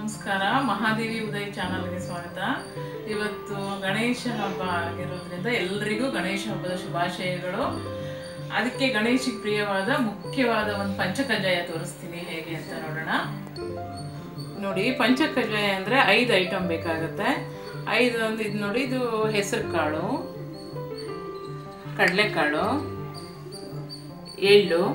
ನಮಸ್ಕಾರ ಮಹಾದೇವಿ ಉದಯ್ ಚಾನಲ್ಗೆ ಸ್ವಾಗತ ಇವತ್ತು ಗಣೇಶ ಹಬ್ಬ ಆಗಿರೋದ್ರಿಂದ ಎಲ್ರಿಗೂ ಗಣೇಶ ಹಬ್ಬದ ಶುಭಾಶಯಗಳು ಅದಕ್ಕೆ ಗಣೇಶಿಗೆ ಪ್ರಿಯವಾದ ಮುಖ್ಯವಾದ ಒಂದು ಪಂಚಕಜ್ಜಾಯ ತೋರಿಸ್ತೀನಿ ಹೇಗೆ ಅಂತ ನೋಡೋಣ ನೋಡಿ ಪಂಚಕಜ್ಜಾಯ ಅಂದರೆ ಐದು ಐಟಮ್ ಬೇಕಾಗುತ್ತೆ ಐದು ಒಂದು ಇದು ನೋಡಿ ಇದು ಹೆಸರು ಕಾಳು ಕಡಲೆಕಾಳು ಎಳ್ಳು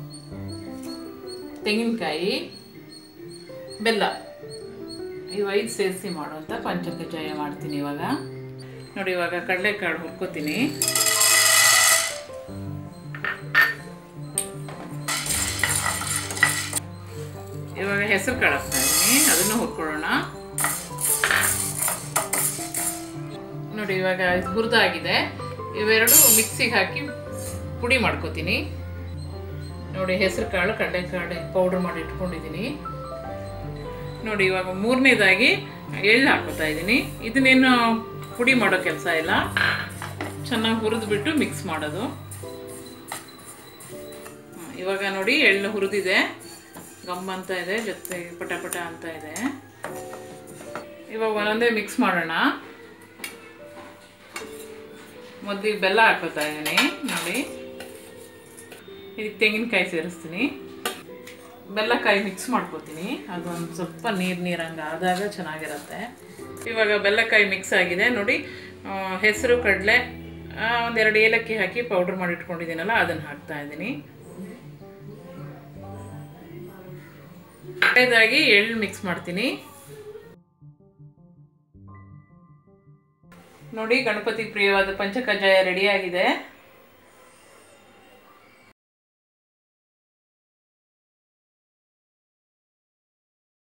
ತೆಂಗಿನಕಾಯಿ ಬೆಲ್ಲ ಇವು ಐದು ಸೇರಿಸಿ ಮಾಡುವಂಥ ಪಂಚಕಜ್ಜಾಯ ಮಾಡ್ತೀನಿ ಇವಾಗ ನೋಡಿ ಇವಾಗ ಕಡಲೆಕಾಳು ಹುರ್ಕೋತೀನಿ ಇವಾಗ ಹೆಸರು ಕಾಳು ಹಾಕ್ತಾ ಇದ್ದೀನಿ ಅದನ್ನು ಹುರ್ಕೊಳ್ಳೋಣ ನೋಡಿ ಇವಾಗ ಹುರಿದಾಗಿದೆ ಇವೆರಡು ಮಿಕ್ಸಿಗೆ ಹಾಕಿ ಪುಡಿ ಮಾಡ್ಕೋತೀನಿ ನೋಡಿ ಹೆಸರು ಕಾಳು ಕಡಲೆಕಾಳು ಪೌಡ್ರ್ ಮಾಡಿ ಇಟ್ಕೊಂಡಿದ್ದೀನಿ ನೋಡಿ ಇವಾಗ ಮೂರನೇದಾಗಿ ಎಳ್ಳು ಹಾಕೋತಾ ಇದ್ದೀನಿ ಇದನ್ನೇನು ಪುಡಿ ಮಾಡೋ ಕೆಲಸ ಇಲ್ಲ ಚೆನ್ನಾಗಿ ಹುರಿದ್ಬಿಟ್ಟು ಮಿಕ್ಸ್ ಮಾಡೋದು ಹ್ಮ್, ಇವಾಗ ನೋಡಿ ಎಳ್ಳು ಹುರಿದಿದೆ ಗಮ್ ಅಂತ ಇದೆ ಜೊತೆ ಪಟ ಪಟ ಅಂತ ಇದೆ ಇವಾಗ ಒಂದೊಂದೇ ಮಿಕ್ಸ್ ಮಾಡೋಣ ಮೊದಲಿಗೆ ಬೆಲ್ಲ ಹಾಕೋತಾ ಇದ್ದೀನಿ ನೋಡಿ ಇದಕ್ಕೆ ತೆಂಗಿನಕಾಯಿ ಸೇರಿಸ್ತೀನಿ ಬೆಲ್ಲಕಾಯಿ ಮಿಕ್ಸ್ ಮಾಡ್ಕೋತೀನಿ ಅದೊಂದು ಸ್ವಲ್ಪ ನೀರು ನೀರಂಗೆ ಆದಾಗ ಚೆನ್ನಾಗಿರುತ್ತೆ ಇವಾಗ ಬೆಲ್ಲಕಾಯಿ ಮಿಕ್ಸ್ ಆಗಿದೆ ನೋಡಿ ಆ, ಹೆಸರು ಕಡಲೆ ಒಂದೆರಡು ಏಲಕ್ಕಿ ಹಾಕಿ ಪೌಡ್ರ್ ಮಾಡಿ ಇಟ್ಕೊಂಡಿದ್ದೀನಲ್ಲ ಅದನ್ನು ಹಾಕ್ತಾ ಇದ್ದೀನಿ ಕಡೆಯದಾಗಿ ಎಳ್ಳು ಮಿಕ್ಸ್ ಮಾಡ್ತೀನಿ ನೋಡಿ ಗಣಪತಿ ಪ್ರಿಯವಾದ ಪಂಚಕಜ್ಜಾಯ ರೆಡಿಯಾಗಿದೆ